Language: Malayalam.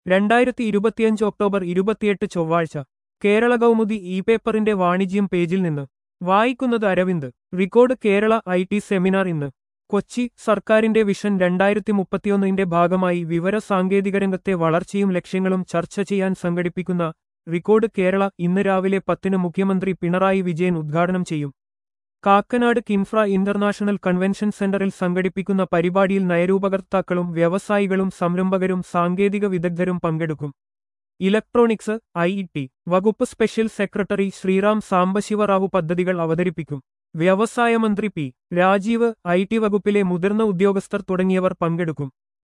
രണ്ടായിരത്തി ഇരുപത്തിയഞ്ച് ഒക്ടോബർ ഇരുപത്തിയെട്ട് ചൊവ്വാഴ്ച കേരള കൗമുദി ഇ പേപ്പറിന്റെ വാണിജ്യം പേജിൽ നിന്ന് വായിക്കുന്നത് Aravind record Kerala I T seminar ഇന്ന് കൊച്ചി സർക്കാരിന്റെ വിഷൻ രണ്ടായിരത്തി മുപ്പത്തിയൊന്നിന്റെ ഭാഗമായി വിവര സാങ്കേതിക രംഗത്തെ വളർച്ചയും ലക്ഷ്യങ്ങളും ചർച്ച ചെയ്യാൻ സംഘടിപ്പിക്കുന്ന റിക്കോർഡ് കേരള ഇന്ന് രാവിലെ പത്തിന് മുഖ്യമന്ത്രി പിണറായി വിജയൻ ഉദ്ഘാടനം ചെയ്യും കാക്കനാട് കിൻഫ്ര ഇന്റർനാഷണൽ കൺവെൻഷൻ സെന്ററിൽ സംഘടിപ്പിക്കുന്ന പരിപാടിയിൽ നയരൂപകർത്താക്കളും വ്യവസായികളും സംരംഭകരും സാങ്കേതിക വിദഗ്ധരും പങ്കെടുക്കും ഇലക്ട്രോണിക്സ് ഐ ടി വകുപ്പ് സ്പെഷ്യൽ സെക്രട്ടറി ശ്രീറാം സാംബശിവറാവു പദ്ധതികൾ അവതരിപ്പിക്കും വ്യവസായ മന്ത്രി പി രാജീവ് ഐ ടി വകുപ്പിലെ മുതിർന്ന ഉദ്യോഗസ്ഥർ തുടങ്ങിയവർ പങ്കെടുക്കും